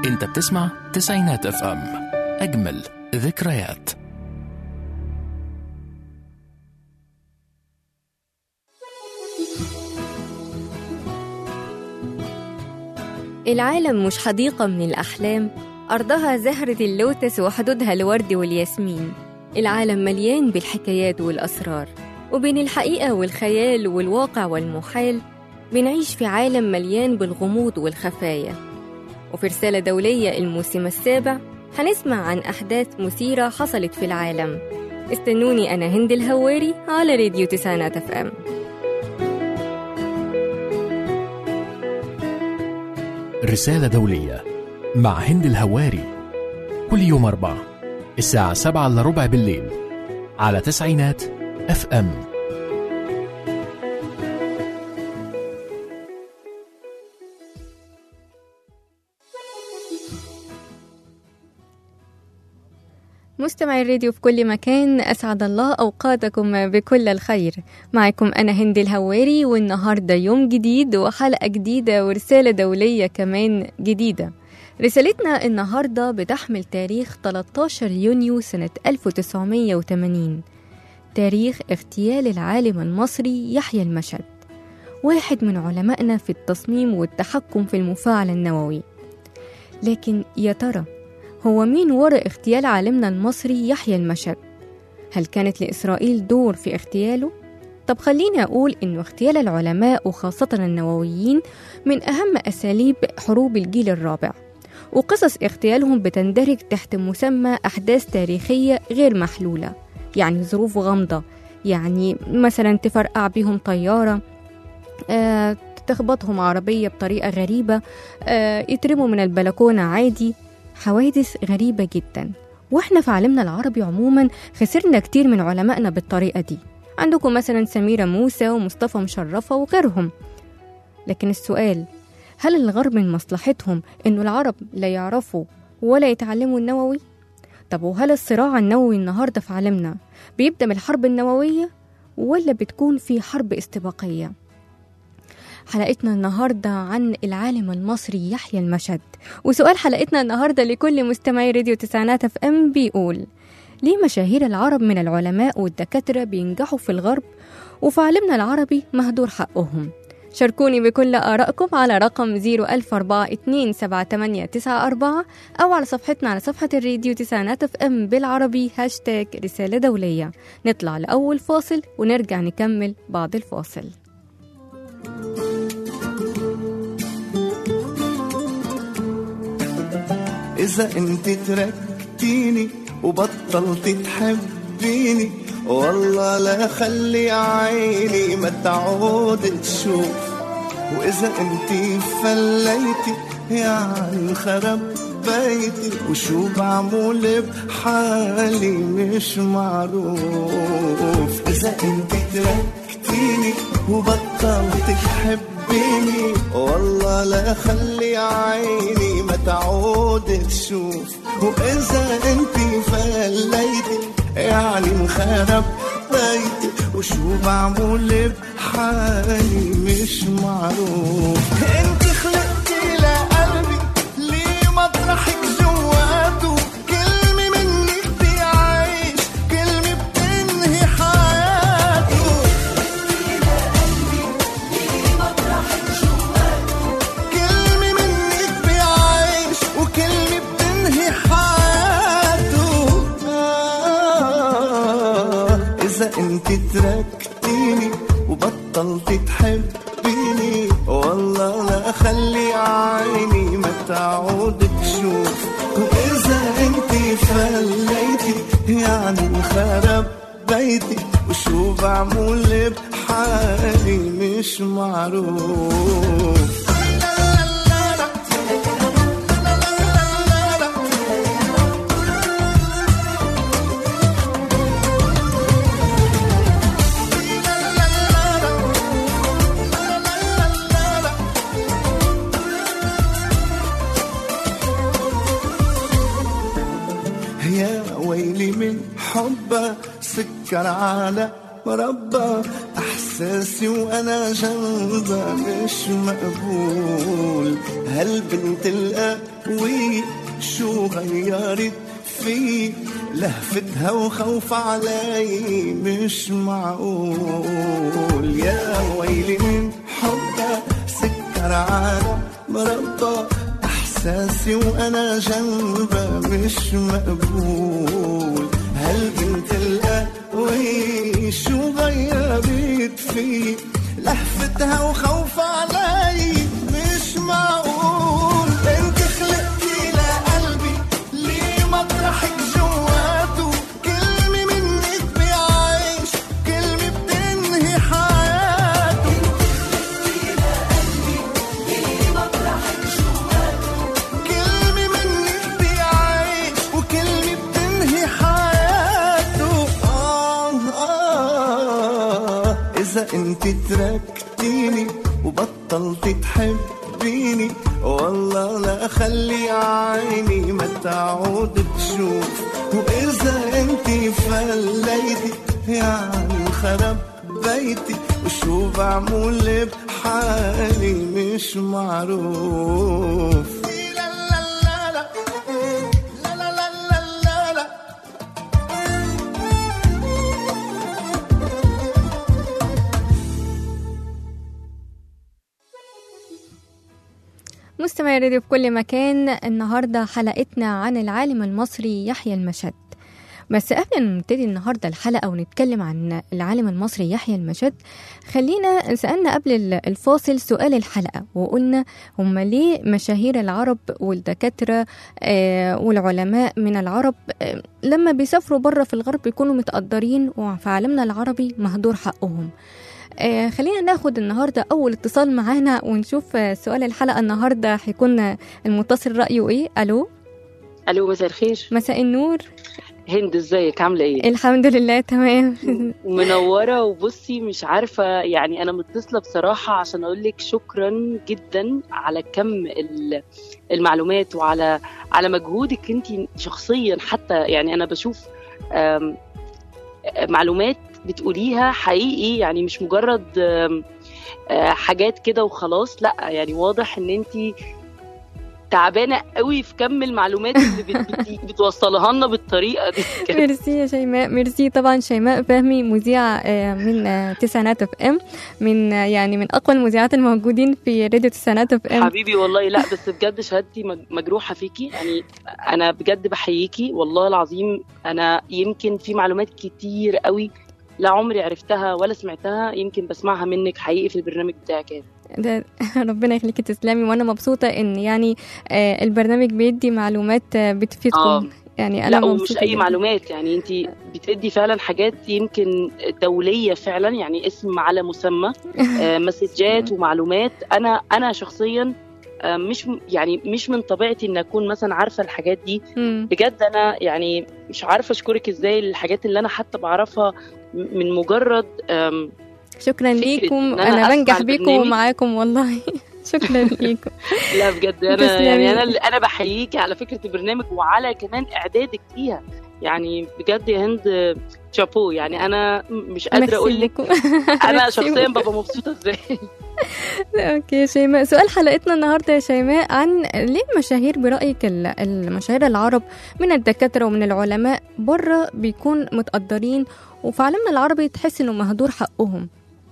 انت بتسمع تسعينات اف ام اجمل ذكريات العالم مش حديقة من الأحلام أرضها زهرة اللوتس وحدودها الورد والياسمين العالم مليان بالحكايات والأسرار وبين الحقيقة والخيال والواقع والمحال بنعيش في عالم مليان بالغموض والخفايا وفي رسالة دولية الموسم السابع هنسمع عن أحداث مثيرة حصلت في العالم استنوني أنا هند الهواري على راديو تسعينات اف ام رسالة دولية مع هند الهواري كل يوم أربعة الساعة سبعة إلا ربع بالليل على تسعينات اف ام مستمعي الراديو في كل مكان أسعد الله أوقاتكم بكل الخير معكم أنا هند الهواري والنهاردة يوم جديد وحلقة جديدة ورسالة دولية كمان جديدة رسالتنا النهاردة بتحمل تاريخ 13 يونيو سنة 1980 تاريخ اغتيال العالم المصري يحيى المشد واحد من علمائنا في التصميم والتحكم في المفاعل النووي لكن يا ترى هو مين وراء اغتيال عالمنا المصري يحيى المشد؟ هل كانت لإسرائيل دور في اغتياله؟ طب خليني أقول إنه اغتيال العلماء وخاصة النوويين من أهم أساليب حروب الجيل الرابع وقصص اغتيالهم بتندرج تحت مسمى أحداث تاريخية غير محلولة يعني ظروف غامضة يعني مثلا تفرقع بيهم طيارة آه، تخبطهم عربية بطريقة غريبة آه، يترموا من البلكونة عادي حوادث غريبة جدا واحنا في عالمنا العربي عموما خسرنا كتير من علمائنا بالطريقة دي عندكم مثلا سميرة موسى ومصطفى مشرفة وغيرهم لكن السؤال هل الغرب من مصلحتهم انه العرب لا يعرفوا ولا يتعلموا النووي؟ طب وهل الصراع النووي النهارده في عالمنا بيبدأ من الحرب النووية ولا بتكون في حرب استباقية؟ حلقتنا النهاردة عن العالم المصري يحيى المشد وسؤال حلقتنا النهاردة لكل مستمعي راديو تسعينات اف ام بيقول ليه مشاهير العرب من العلماء والدكاترة بينجحوا في الغرب وفي عالمنا العربي مهدور حقهم شاركوني بكل آرائكم على رقم 010427894 أو على صفحتنا على صفحة الراديو تسعينات اف ام بالعربي هاشتاج رسالة دولية نطلع لأول فاصل ونرجع نكمل بعد الفاصل إذا أنت تركتيني وبطلت تحبيني والله لا خلي عيني ما تعود تشوف وإذا أنت فليتي يعني خرب بيتي وشو بعمل بحالي مش معروف إذا أنت تركتيني وبطلت تحبيني والله لا خلي عيني ما تعود تشوف وإذا أنت فليتي يعني انخرب بيتي وشو بعمل بحالي مش معروف انت خلقتي لقلبي ليه مطرحك جواته كلمة منك بيعيش كلمة بتنهي حياته كلمة منك بيعيش وكلمة بتنهي حياته آه إذا أنت تركتيني وبطلت تحبيني والله لا خلي عيني ما تعود تشوف وإذا أنت فليتي يعني انخرب بيتي وشو بعمل بحالي مش معروف يا ويلي من حبه سكر على مربى احساسي وانا جنبه مش مقبول هالبنت القوية شو غيرت في لهفتها وخوف علي مش معقول يا ويلي من حبها سكر على مربى احساسي وانا جنبها مش مقبول هالبنت القوية شو غيرت في لهفتها وخوف علي مش معقول انت خلقتي لقلبي ليه مطرحك جواته كلمة منك بيعيش كلمة بتنهي حياته كلمة منك بيعيش وكلمة بتنهي حياته آه آه إذا أنت تركتيني وبطلت تحبيني والله لا خلي عيني ما تعود تشوف وإذا أنت فليتي يعني خرب بيتي وشو بعمل بحالي مش معروف لا لا لا لا لا لا لا لا لا مستمعي راديو في كل مكان النهارده حلقتنا عن العالم المصري يحيى المشد بس قبل ما نبتدي النهارده الحلقه ونتكلم عن العالم المصري يحيى المشد خلينا سالنا قبل ال- الفاصل سؤال الحلقه وقلنا هم ليه مشاهير العرب والدكاتره آه، والعلماء من العرب آه، لما بيسافروا بره في الغرب بيكونوا متقدرين وفي عالمنا العربي مهدور حقهم آه خلينا ناخد النهارده اول اتصال معانا ونشوف آه سؤال الحلقه النهارده هيكون آه، المتصل رايه ايه الو الو مساء الخير مساء النور هند ازيك عامله ايه الحمد لله تمام منوره وبصي مش عارفه يعني انا متصله بصراحه عشان اقول لك شكرا جدا على كم ال- المعلومات وعلى على مجهودك انت شخصيا حتى يعني انا بشوف آم، معلومات بتقوليها حقيقي يعني مش مجرد آم، آه، حاجات كده وخلاص لا يعني واضح ان انت تعبانه قوي في كم المعلومات اللي بت- بت- بتوصلها لنا بالطريقه دي كده. ميرسي يا شيماء ميرسي طبعا شيماء فهمي مذيعة آه، من آه، تسعينات اف ام من آه، يعني من اقوى المذيعات الموجودين في راديو تسعينات اف ام حبيبي والله لا بس بجد شهادتي مج- مجروحه فيكي يعني انا بجد بحييكي والله العظيم انا يمكن في معلومات كتير قوي لا عمري عرفتها ولا سمعتها يمكن بسمعها منك حقيقي في البرنامج بتاعك يعني. ده ربنا يخليكي تسلمي وانا مبسوطة ان يعني آه، البرنامج بيدي معلومات آه، بتفيدكم آه. يعني انا لا ومش مبسوطة اي جداً. معلومات يعني انت بتدي فعلا حاجات يمكن دوليه فعلا يعني اسم على مسمى آه، مسجات ومعلومات انا انا شخصيا آه، مش م- يعني مش من طبيعتي ان اكون مثلا عارفه الحاجات دي مم. بجد انا يعني مش عارفه اشكرك ازاي الحاجات اللي انا حتى بعرفها م- من مجرد آم، شكرا فكرة ليكم إن أنا انا أسمع بنجح بيكم البرنامج. ومعاكم والله شكرا ليكم لا بجد انا تسلمي. يعني انا انا بحييكي على فكره البرنامج وعلى كمان اعدادك ليها يعني بجد يا هند شابو يعني انا م- مش قادره ميرسي اقول لك لكم. انا ميرسي شخصيا ببقى مبسوطه ازاي اوكي يا شيماء سؤال حلقتنا النهارده يا شيماء عن ليه المشاهير برايك ال- المشاهير العرب من الدكاتره ومن العلماء بره بيكون متقدرين وفي عالمنا العربي تحس انه مهدور حقهم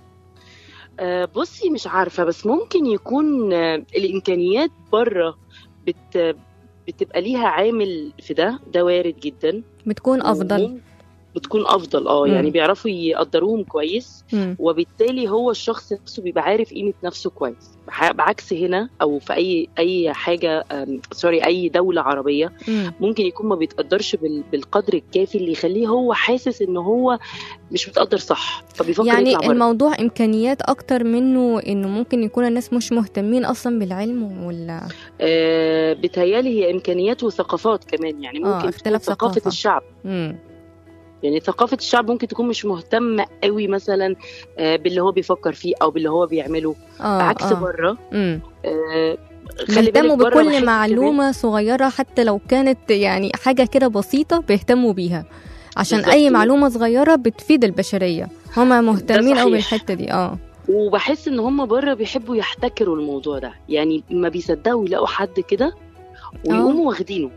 آه، بصي مش عارفه بس ممكن يكون آه، الامكانيات بره بت بتبقى ليها عامل في ده ده وارد جدا بتكون افضل ومم- بتكون افضل اه مم. يعني بيعرفوا يقدروهم كويس مم. وبالتالي هو الشخص نفسه بيبقى عارف قيمه نفسه كويس بح- بعكس هنا او في اي اي حاجه آم، سوري اي دوله عربيه مم. ممكن يكون ما بيتقدرش بال- بالقدر الكافي اللي يخليه هو حاسس ان هو مش متقدر صح فبيفكر يعني يطلع بره الموضوع امكانيات اكتر منه انه ممكن يكون الناس مش مهتمين اصلا بالعلم ولا آه بتهيالي هي امكانيات وثقافات كمان يعني آه، ممكن تكون اختلاف ثقافه ثقافة. الشعب مم. يعني ثقافه الشعب ممكن تكون مش مهتمه قوي مثلا آه باللي هو بيفكر فيه او باللي هو بيعمله اه عكس آه. بره مم. آه خلي بيهتموا بالك بره بحس بكل كمان- معلومة صغيرة حتى لو كانت يعني حاجة كده بسيطة بيهتموا بيها عشان بالظبط. أي معلومة صغيرة بتفيد البشرية هما مهتمين أوي صحيح. بالحتة دي اه وبحس ان هم بره بيحبوا يحتكروا الموضوع ده يعني ما بيصدقوا يلاقوا حد كده ويقوموا واخدينه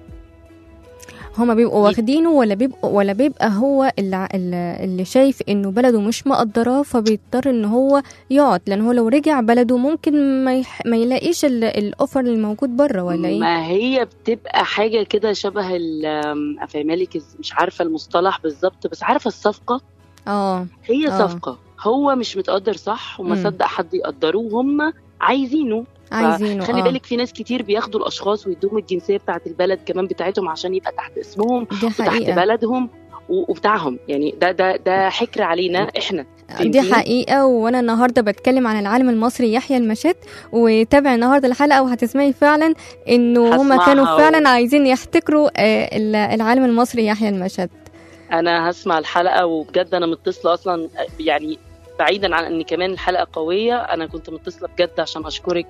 هما بيبقوا واخدينه ولا بيبقوا ولا بيبقى هو اللي, اللي شايف انه بلده مش مقدراه فبيضطر ان هو يقعد لان هو لو رجع بلده ممكن ما, يح... ما يلاقيش ال- الاوفر اللي موجود بره ولا ايه ما هي بتبقى حاجه كده شبه ال- أم، افهمالك إز- مش عارفه المصطلح بالظبط بس عارفه الصفقه اه هي آه. صفقه هو مش متقدر صح وما مم. صدق حد يقدره وهم عايزينه عايزينه خلي آه. بالك في ناس كتير بياخدوا الاشخاص ويدوهم الجنسيه بتاعه البلد كمان بتاعتهم عشان يبقى تحت اسمهم دي وتحت حقيقه بلدهم و- وبتاعهم يعني ده ده ده حكر علينا احنا دي فهمتيني؟ حقيقة وأنا النهاردة بتكلم عن العالم المصري يحيى المشات وتابع النهاردة الحلقة وهتسمعي فعلا إنه هما هسمعها كانوا و- فعلا عايزين يحتكروا آه، ال- العالم المصري يحيى المشات انا هسمع الحلقه وبجد انا متصله اصلا يعني بعيدا عن ان كمان الحلقه قويه انا كنت متصله بجد عشان اشكرك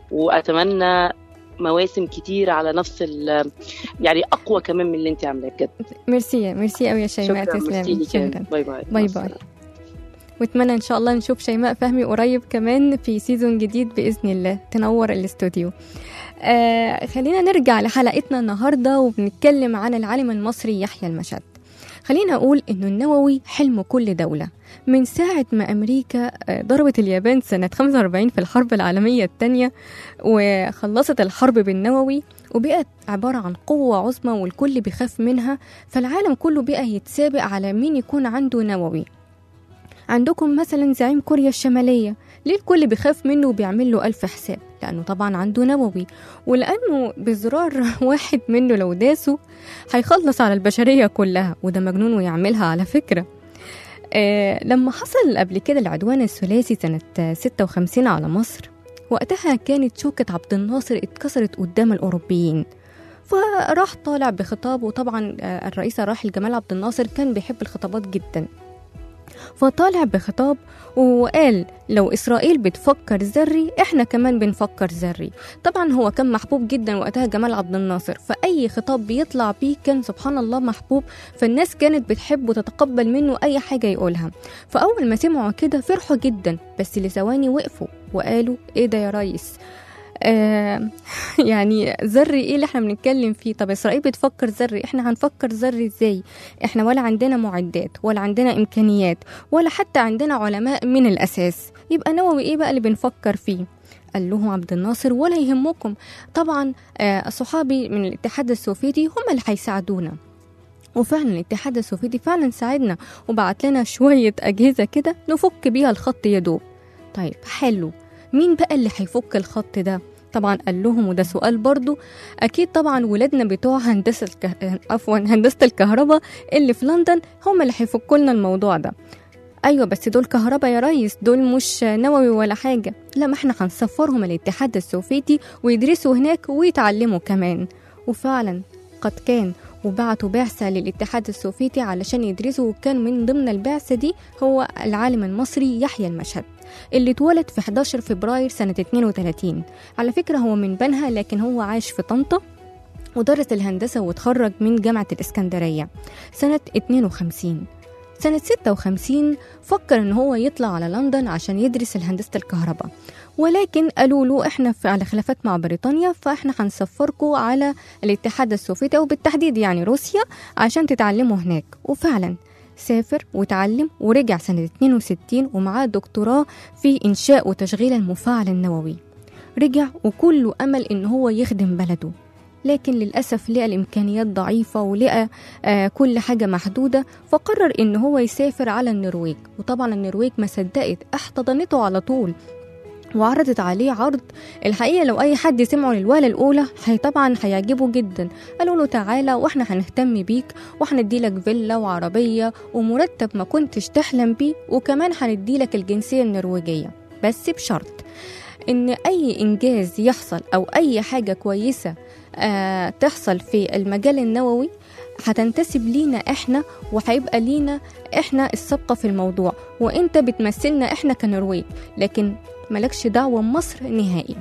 واتمنى مواسم كتير على نفس ال يعني اقوى كمان من اللي انت عاملاه بجد ميرسي ميرسي أوي يا شيماء شكرا ميرسي تسلمي ليك شكرا باي باي باي مع باي. السلامة. واتمنى ان شاء الله نشوف شيماء فهمي قريب كمان في سيزون جديد باذن الله تنور الاستوديو آه خلينا نرجع لحلقتنا النهارده وبنتكلم عن العالم المصري يحيى المشد خلينا اقول انه النووي حلم كل دوله من ساعة ما أمريكا آه، ضربت اليابان سنة 45 في الحرب العالمية الثانية وخلصت الحرب بالنووي وبقت عبارة عن قوة عظمى والكل بيخاف منها فالعالم كله بقى يتسابق على مين يكون عنده نووي عندكم مثلا زعيم كوريا الشمالية ليه الكل بيخاف منه وبيعمل له ألف حساب لأنه طبعا عنده نووي ولأنه بزرار واحد منه لو داسه هيخلص على البشرية كلها وده مجنون ويعملها على فكرة آه لما حصل قبل كده العدوان الثلاثي سنة آه، 56 على مصر وقتها كانت شوكة عبد الناصر اتكسرت قدام الأوروبيين فراح طالع بخطاب وطبعا آه، الرئيس الراحل جمال عبد الناصر كان بيحب الخطابات جدا فطالع بخطاب وقال لو إسرائيل بتفكر ذري إحنا كمان بنفكر ذري طبعا هو كان محبوب جدا وقتها جمال عبد الناصر فأي خطاب بيطلع بيه كان سبحان الله محبوب فالناس كانت بتحب وتتقبل منه أي حاجة يقولها فأول ما سمعوا كده فرحوا جدا بس لثواني وقفوا وقالوا إيه ده يا ريس آه يعني ذري ايه اللي احنا بنتكلم فيه طب اسرائيل بتفكر ذري احنا هنفكر ذري ازاي احنا ولا عندنا معدات ولا عندنا امكانيات ولا حتى عندنا علماء من الاساس يبقى نووي ايه بقى اللي بنفكر فيه قال لهم عبد الناصر ولا يهمكم طبعا آه صحابي من الاتحاد السوفيتي هم اللي هيساعدونا وفعلا الاتحاد السوفيتي فعلا ساعدنا وبعت لنا شوية أجهزة كده نفك بيها الخط يا دوب طيب حلو مين بقى اللي هيفك الخط ده طبعا قال لهم وده سؤال برضو اكيد طبعا ولادنا بتوع هندسه الكه... عفوا هندسه الكهرباء اللي في لندن هم اللي هيفكوا لنا الموضوع ده ايوه بس دول كهرباء يا ريس دول مش نووي ولا حاجه لا ما احنا هنسفرهم الاتحاد السوفيتي ويدرسوا هناك ويتعلموا كمان وفعلا قد كان وبعتوا بعثة للاتحاد السوفيتي علشان يدرسوا وكان من ضمن البعثة دي هو العالم المصري يحيى المشهد اللي اتولد في 11 فبراير سنة 32 على فكرة هو من بنها لكن هو عاش في طنطا ودرس الهندسة وتخرج من جامعة الإسكندرية سنة 52 سنة 56 فكر إن هو يطلع على لندن عشان يدرس الهندسة الكهرباء ولكن قالوا له احنا في على خلافات مع بريطانيا فاحنا هنسفركم على الاتحاد السوفيتي او بالتحديد يعني روسيا عشان تتعلموا هناك وفعلا سافر وتعلم ورجع سنة 62 ومعاه دكتوراه في إنشاء وتشغيل المفاعل النووي رجع وكله أمل إن هو يخدم بلده لكن للأسف لقى الإمكانيات ضعيفة ولقى آه كل حاجة محدودة فقرر إن هو يسافر على النرويج وطبعا النرويج ما صدقت احتضنته على طول وعرضت عليه عرض الحقيقة لو أي حد سمعه للوهلة الأولى هي طبعا هيعجبه جدا قالوا له تعالى وإحنا هنهتم بيك وهنديلك فيلا وعربية ومرتب ما كنتش تحلم بيه وكمان هنديلك الجنسية النرويجية بس بشرط إن أي إنجاز يحصل أو أي حاجة كويسة آه تحصل في المجال النووي هتنتسب لينا احنا وهيبقى لينا احنا السابقة في الموضوع وانت بتمثلنا احنا كنرويج لكن ملكش دعوة مصر نهائي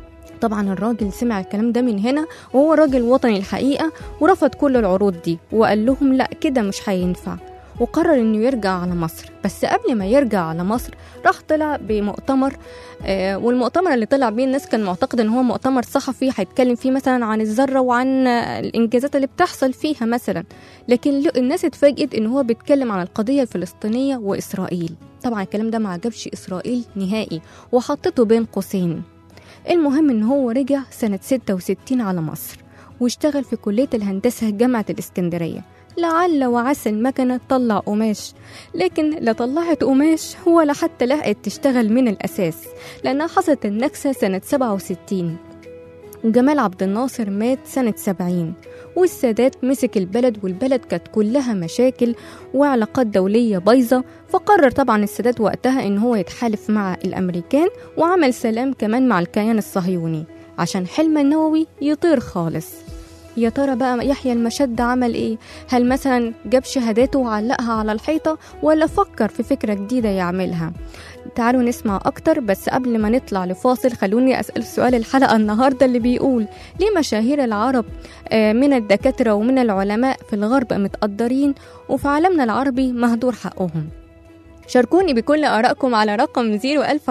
طبعا الراجل سمع الكلام ده من هنا وهو راجل وطني الحقيقة ورفض كل العروض دي وقال لهم لا كده مش هينفع وقرر انه يرجع على مصر بس قبل ما يرجع على مصر راح طلع بمؤتمر آه، والمؤتمر اللي طلع بيه الناس كان معتقد ان هو مؤتمر صحفي هيتكلم فيه مثلا عن الذره وعن آه، الانجازات اللي بتحصل فيها مثلا لكن ل- الناس اتفاجئت ان هو بيتكلم عن القضيه الفلسطينيه واسرائيل طبعا الكلام ده ما عجبش اسرائيل نهائي وحطته بين قوسين المهم ان هو رجع سنه 66 على مصر واشتغل في كليه الهندسه جامعه الاسكندريه لعل وعسى المكنه تطلع قماش لكن لا طلعت قماش ولا حتى لحقت تشتغل من الاساس لانها حصلت النكسه سنه 67 وجمال عبد الناصر مات سنة 70 والسادات مسك البلد والبلد كانت كلها مشاكل وعلاقات دولية بايظة فقرر طبعا السادات وقتها ان هو يتحالف مع الامريكان وعمل سلام كمان مع الكيان الصهيوني عشان حلم النووي يطير خالص يا ترى بقى يحيى المشد عمل ايه هل مثلا جاب شهاداته وعلقها على الحيطة ولا فكر في فكرة جديدة يعملها تعالوا نسمع أكتر بس قبل ما نطلع لفاصل خلوني أسأل سؤال الحلقة النهاردة اللي بيقول ليه مشاهير العرب آه، من الدكاترة ومن العلماء في الغرب متقدرين وفي عالمنا العربي مهدور حقهم شاركوني بكل آرائكم على رقم 010427894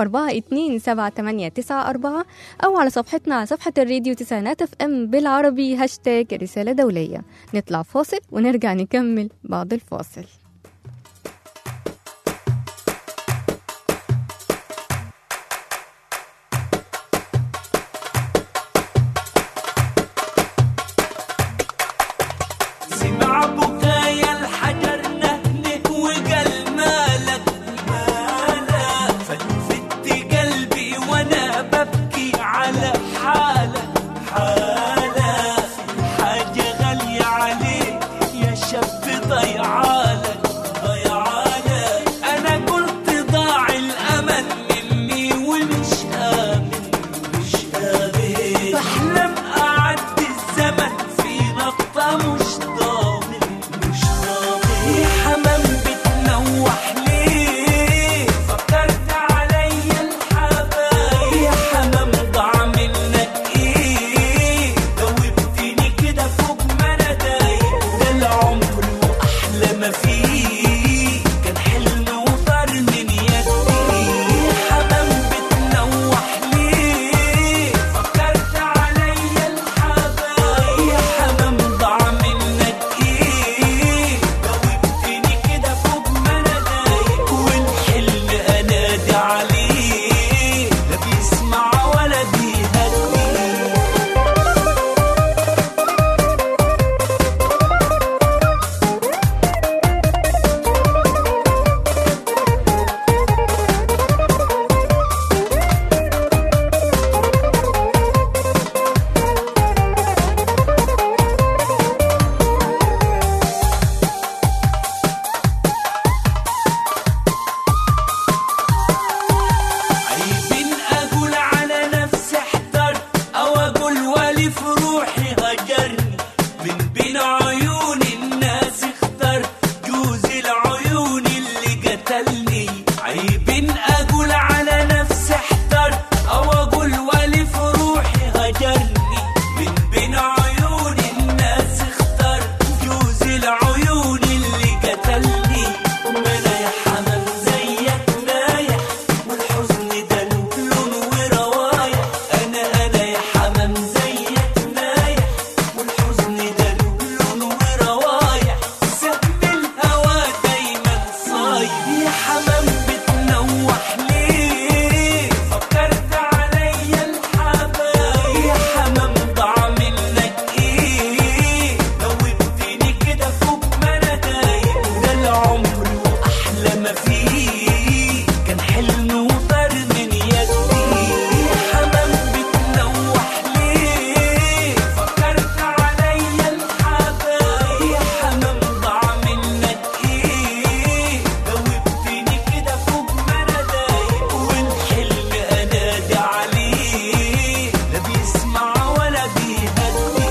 أو على صفحتنا على صفحة الراديو تسعينات اف ام بالعربي هاشتاج رسالة دولية نطلع فاصل ونرجع نكمل بعد الفاصل سمع بكايا الحجر نهنه وقال مالك مالك فلفت قلبي وانا ببكي على حالك حالك حاجة غالية عليك يا شاب ضيعالك ضيعالك انا قلت ضاع الامل مني ومش امن مش امن بحلم اعدي الزمن في نقطة مش ضامن مش ضامن يا حمام بتنوح ليه فكرت عليا الحبايب يا حمام ضاع منك ايه جاوبتني كده فوق ما انا دايق ده العمر واحلى ما فيه كان حلم وطار من يدي يا حمام بتنوح ليه فكرت عليا الحبايب يا حمام ضاع منك ايه جاوبتني كده فوق ما انا دايق والحلم انادي عليه لا بيسمع ولا بيهدي عيب اقول على نفسي احترت او اقول ولي في روحي هجرني من بين عيون الناس اخترت جوز العيون اللي قتلني عيب اقول على نفسي احترت او اقول ولي في روحي هجرني من بين عيون الناس اخترت جوز العيون اللي قتلني ما انا يا حمام زيك نايح والحزن ده له لون وروايح انا انا يا حمام زيك نايح والحزن ده له لون وروايح سهم الهوى دايما صايح يا حمام بتنوح ليه فكرت عليا الحبايب يا حمام ضاع منك ايه جاوبتني كده فوق ما انا دايق ده العمر واحلى ما فيه كان حلم وطار من يدي يا حمام بتنوح ليه فكرت عليا الحبايب يا حمام ضاع منك ايه جاوبتني كده فوق ما انا دايق والحلم انادي عليه لا بيسمع ولا بيهدي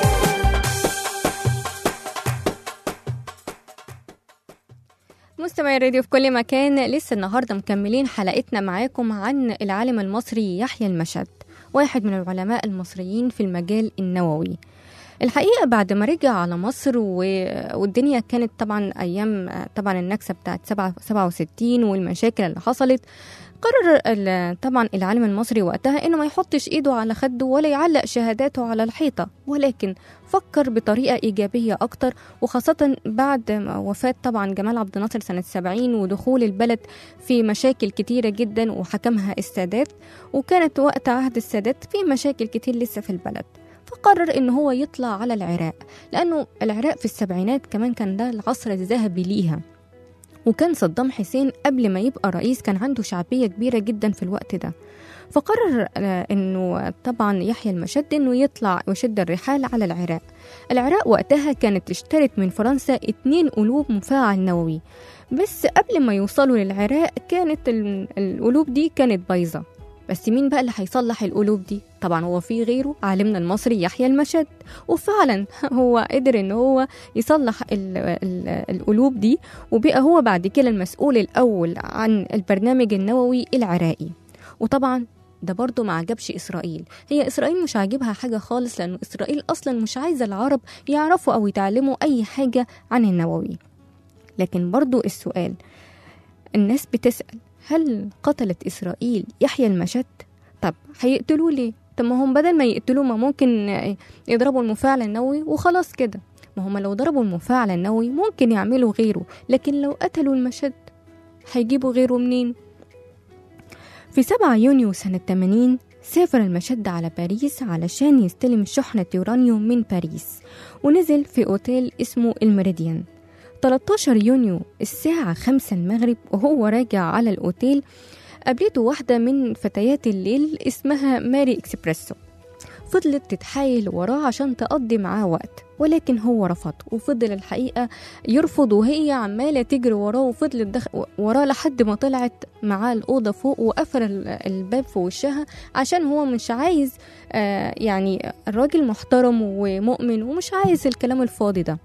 مستمعي الراديو في كل مكان لسه النهارده مكملين حلقتنا معاكم عن العالم المصري يحيى المشد واحد من العلماء المصريين في المجال النووي الحقيقة بعد ما رجع على مصر و... والدنيا كانت طبعا أيام طبعا النكسة بتاعت 67 والمشاكل اللي حصلت قرر ال- طبعا العالم المصري وقتها انه ما يحطش ايده على خده ولا يعلق شهاداته على الحيطة ولكن فكر بطريقة إيجابية أكتر وخاصة بعد ما وفاة طبعا جمال عبد الناصر سنة 70 ودخول البلد في مشاكل كتيرة جدا وحكمها السادات وكانت وقت عهد السادات في مشاكل كتير لسه في البلد فقرر ان هو يطلع على العراق لانه العراق في السبعينات كمان كان ده العصر الذهبي ليها وكان صدام حسين قبل ما يبقى رئيس كان عنده شعبية كبيرة جدا في الوقت ده فقرر آه، انه طبعا يحيى المشد انه يطلع ويشد الرحال على العراق العراق وقتها كانت اشترت من فرنسا اتنين قلوب مفاعل نووي بس قبل ما يوصلوا للعراق كانت ال- القلوب دي كانت بايظة بس مين بقى اللي هيصلح القلوب دي طبعا هو في غيره عالمنا المصري يحيى المشد وفعلا هو قدر ان هو يصلح ال ال القلوب دي وبقى هو بعد كده المسؤول الاول عن البرنامج النووي العراقي وطبعا ده برضه ما عجبش إسرائيل هي إسرائيل مش عاجبها حاجة خالص لأنه إسرائيل أصلا مش عايزة العرب يعرفوا أو يتعلموا أي حاجة عن النووي لكن برضه السؤال الناس بتسأل هل قتلت إسرائيل يحيى المشد؟ طب هيقتلوه ليه؟ طب ما هم بدل ما يقتلوه ما ممكن يضربوا المفاعل النووي وخلاص كده ما هم لو ضربوا المفاعل النووي ممكن يعملوا غيره لكن لو قتلوا المشد هيجيبوا غيره منين؟ في 7 يونيو سنة 80 سافر المشد على باريس علشان يستلم شحنة يورانيوم من باريس ونزل في أوتيل اسمه الميريديان 13 يونيو الساعة 5 المغرب وهو راجع على الأوتيل قابلته واحدة من فتيات الليل اسمها ماري إكسبريسو فضلت تتحايل وراه عشان تقضي معاه وقت ولكن هو رفض وفضل الحقيقة يرفض وهي عمالة تجري وراه وفضلت دخ... وراه لحد ما طلعت معاه الأوضة فوق وقفل ال- الباب في وشها عشان هو مش عايز آه يعني الراجل محترم ومؤمن ومش عايز الكلام الفاضي ده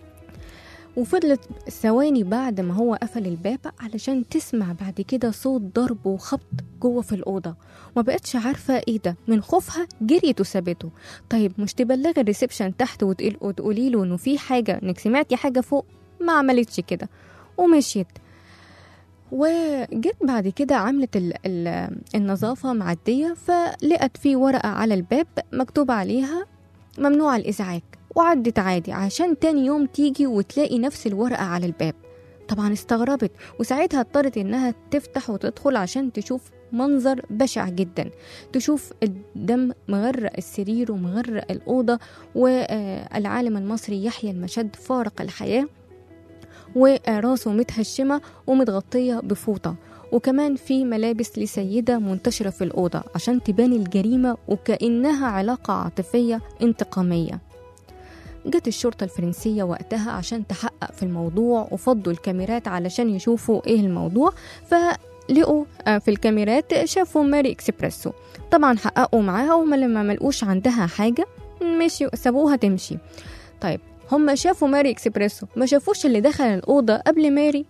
وفضلت ثواني بعد ما هو قفل الباب علشان تسمع بعد كده صوت ضرب وخبط جوه في الأوضة ما بقتش عارفة ايه ده من خوفها جريت وسابته طيب مش تبلغي الريسبشن تحت وتقول وتقولي له انه في حاجة انك سمعتي حاجة فوق ما عملتش كده ومشيت وجت بعد كده عملت ال ال النظافة معدية فلقت في ورقة على الباب مكتوب عليها ممنوع الإزعاج وعدت عادي عشان تاني يوم تيجي وتلاقي نفس الورقة على الباب طبعا استغربت وساعتها اضطرت انها تفتح وتدخل عشان تشوف منظر بشع جدا تشوف الدم مغرق السرير ومغرق الأوضة والعالم المصري يحيى المشد فارق الحياة وراسه متهشمة ومتغطية بفوطة وكمان في ملابس لسيدة منتشرة في الأوضة عشان تبان الجريمة وكأنها علاقة عاطفية انتقامية جت الشرطة الفرنسية وقتها عشان تحقق في الموضوع وفضوا الكاميرات علشان يشوفوا ايه الموضوع فلقوا آه، في الكاميرات شافوا ماري اكسبريسو طبعا حققوا معاها وما لما ملقوش عندها حاجة مشي سابوها تمشي طيب هم شافوا ماري اكسبريسو ما شافوش اللي دخل الأوضة قبل ماري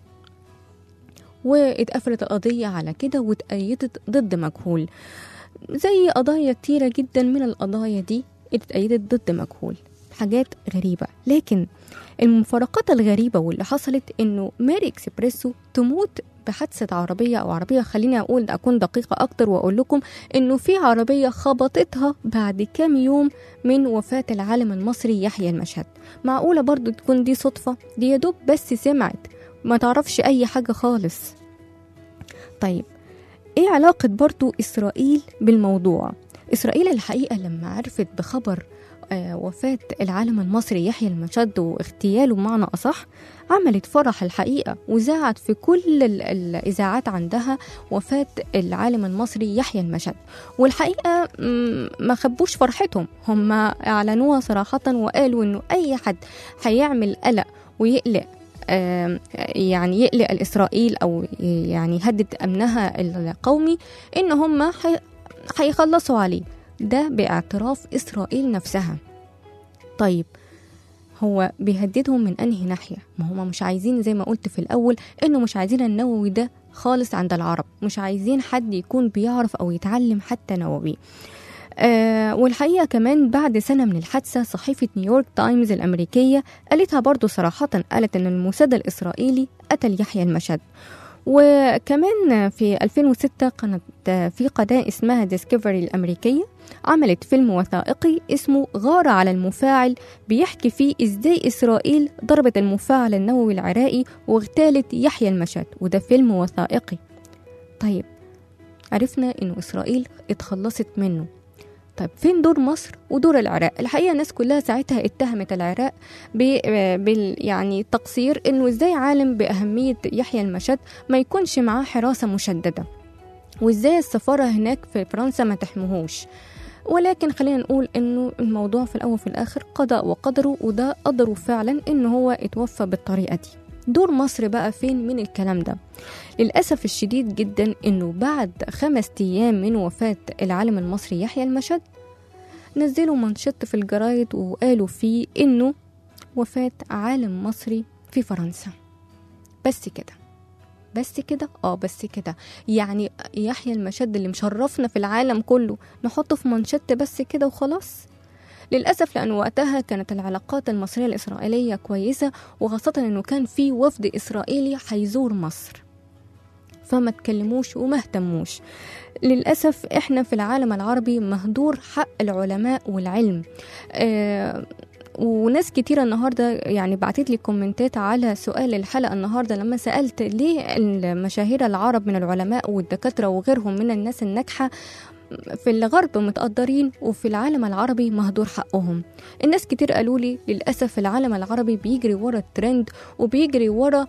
واتقفلت القضية على كده واتأيدت ضد مجهول زي قضايا كتيرة جدا من القضايا دي اتأيدت ضد مجهول حاجات غريبة لكن المفارقات الغريبة واللي حصلت انه ماري اكسبريسو تموت بحادثة عربية أو عربية خليني أقول أكون دقيقة أكتر وأقول لكم إنه في عربية خبطتها بعد كام يوم من وفاة العالم المصري يحيى المشهد معقولة برضو تكون دي صدفة دي يا دوب بس سمعت ما تعرفش أي حاجة خالص طيب إيه علاقة برضو إسرائيل بالموضوع إسرائيل الحقيقة لما عرفت بخبر آه، وفاة العالم المصري يحيى المشد واغتياله بمعنى أصح عملت فرح الحقيقة وذاعت في كل ال- الإذاعات عندها وفاة العالم المصري يحيى المشد والحقيقة مم، ما خبوش فرحتهم هم أعلنوها صراحة وقالوا إنه أي حد هيعمل قلق ويقلق آم، يعني يقلق الإسرائيل أو يعني يهدد أمنها القومي إن هم هي- هيخلصوا عليه ده باعتراف إسرائيل نفسها طيب هو بيهددهم من أنهي ناحية ما هم مش عايزين زي ما قلت في الأول إنه مش عايزين النووي ده خالص عند العرب مش عايزين حد يكون بيعرف أو يتعلم حتى نووي آه والحقيقة كمان بعد سنة من الحادثة صحيفة نيويورك تايمز الأمريكية قالتها برضو صراحة قالت أن الموساد الإسرائيلي قتل يحيى المشد وكمان في 2006 كانت في قناة اسمها ديسكفري الأمريكية عملت فيلم وثائقي اسمه غارة على المفاعل بيحكي فيه ازاي إسرائيل ضربت المفاعل النووي العراقي واغتالت يحيى المشد وده فيلم وثائقي طيب عرفنا إنه إسرائيل اتخلصت منه طيب فين دور مصر ودور العراق الحقيقه الناس كلها ساعتها اتهمت العراق ب بال يعني تقصير انه ازاي عالم باهميه يحيى المشد ما يكونش معاه حراسه مشدده وازاي السفاره هناك في فرنسا ما تحمهوش ولكن خلينا نقول انه الموضوع في الاول وفي الاخر قضاء وقدره وده قدره فعلا ان هو اتوفى بالطريقه دي دور مصر بقى فين من الكلام ده للأسف الشديد جدا أنه بعد خمس أيام من وفاة العالم المصري يحيى المشد نزلوا منشط في الجرايد وقالوا فيه أنه وفاة عالم مصري في فرنسا بس كده بس كده اه بس كده يعني يحيى المشد اللي مشرفنا في العالم كله نحطه في منشط بس كده وخلاص للأسف لأن وقتها كانت العلاقات المصرية الإسرائيلية كويسة وخاصة أنه كان في وفد إسرائيلي هيزور مصر فما تكلموش وما اهتموش للأسف احنا في العالم العربي مهدور حق العلماء والعلم آه وناس كتيرة النهاردة يعني بعتت لي كومنتات على سؤال الحلقة النهاردة لما سألت ليه المشاهير العرب من العلماء والدكاترة وغيرهم من الناس الناجحة في الغرب متقدرين وفي العالم العربي مهدور حقهم الناس كتير قالوا لي للأسف العالم العربي بيجري ورا الترند وبيجري ورا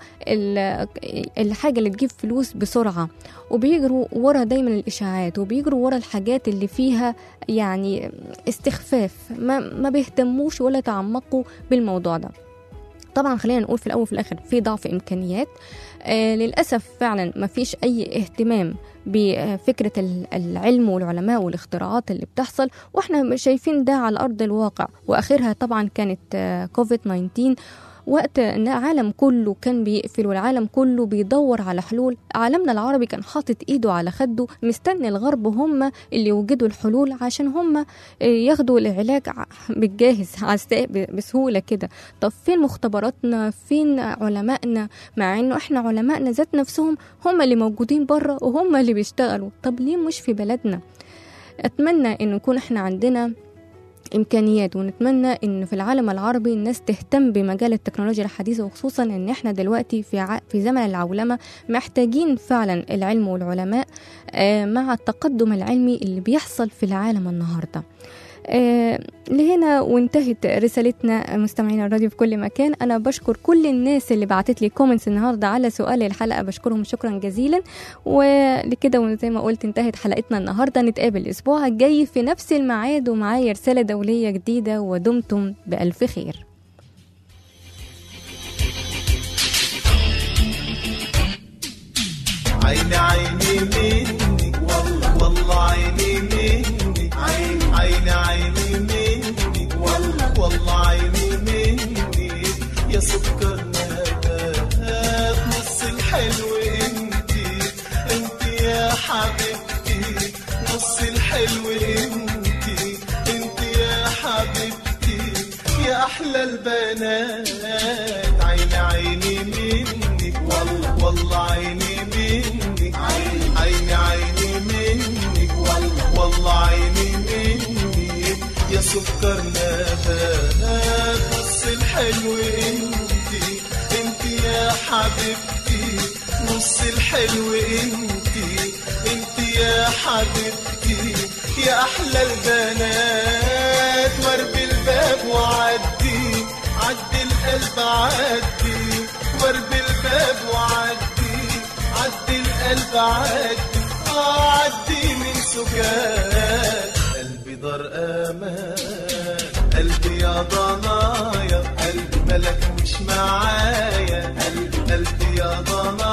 الحاجة اللي تجيب فلوس بسرعة وبيجروا ورا دايما الإشاعات وبيجروا ورا الحاجات اللي فيها يعني استخفاف ما, ما بيهتموش ولا تعمقوا بالموضوع ده طبعا خلينا نقول في الاول وفي الاخر في ضعف امكانيات آه للاسف فعلا ما فيش اي اهتمام بفكرة العلم والعلماء والاختراعات اللي بتحصل واحنا شايفين ده على أرض الواقع وآخرها طبعا كانت كوفيد 19 وقت ان العالم كله كان بيقفل والعالم كله بيدور على حلول عالمنا العربي كان حاطط ايده على خده مستني الغرب هم اللي يوجدوا الحلول عشان هم ياخدوا العلاج بالجاهز بسهوله كده طب فين مختبراتنا فين علمائنا مع انه احنا علمائنا ذات نفسهم هم اللي موجودين بره وهم اللي بيشتغلوا طب ليه مش في بلدنا اتمنى ان نكون احنا عندنا امكانيات ونتمنى ان في العالم العربي الناس تهتم بمجال التكنولوجيا الحديثه وخصوصا ان احنا دلوقتي في ع... في زمن العولمه محتاجين فعلا العلم والعلماء آه مع التقدم العلمي اللي بيحصل في العالم النهارده آه لهنا وانتهت رسالتنا مستمعين الراديو في كل مكان انا بشكر كل الناس اللي بعتت لي كومنتس النهارده على سؤال الحلقه بشكرهم شكرا جزيلا ولكده وزي ما قلت انتهت حلقتنا النهارده نتقابل الاسبوع الجاي في نفس الميعاد ومعايا رساله دوليه جديده ودمتم بالف خير عيني عيني مني والله والله عيني مني عيني عيني عيني مني والله والله عيني مني يا سكر نبات نص الحلو انتي انتي يا حبيبتي نص الحلو انتي انتي يا حبيبتي يا احلى البنات عيني عيني مني والله والله عيني مني عيني عيني عيني مني والله والله عيني مني يا سكر نبات نص الحلو انتي انتي يا حبيبتي نص الحلو انتي انتي يا حبيبتي يا احلى البنات وارب الباب وعدي عدي القلب عدي وارب الباب وعدي عدي القلب عدي اه عدي من سكان قلبي دار امان قلبي يا ضنايا قلبي ملك مش معايا قلبي قلبي يا ضنايا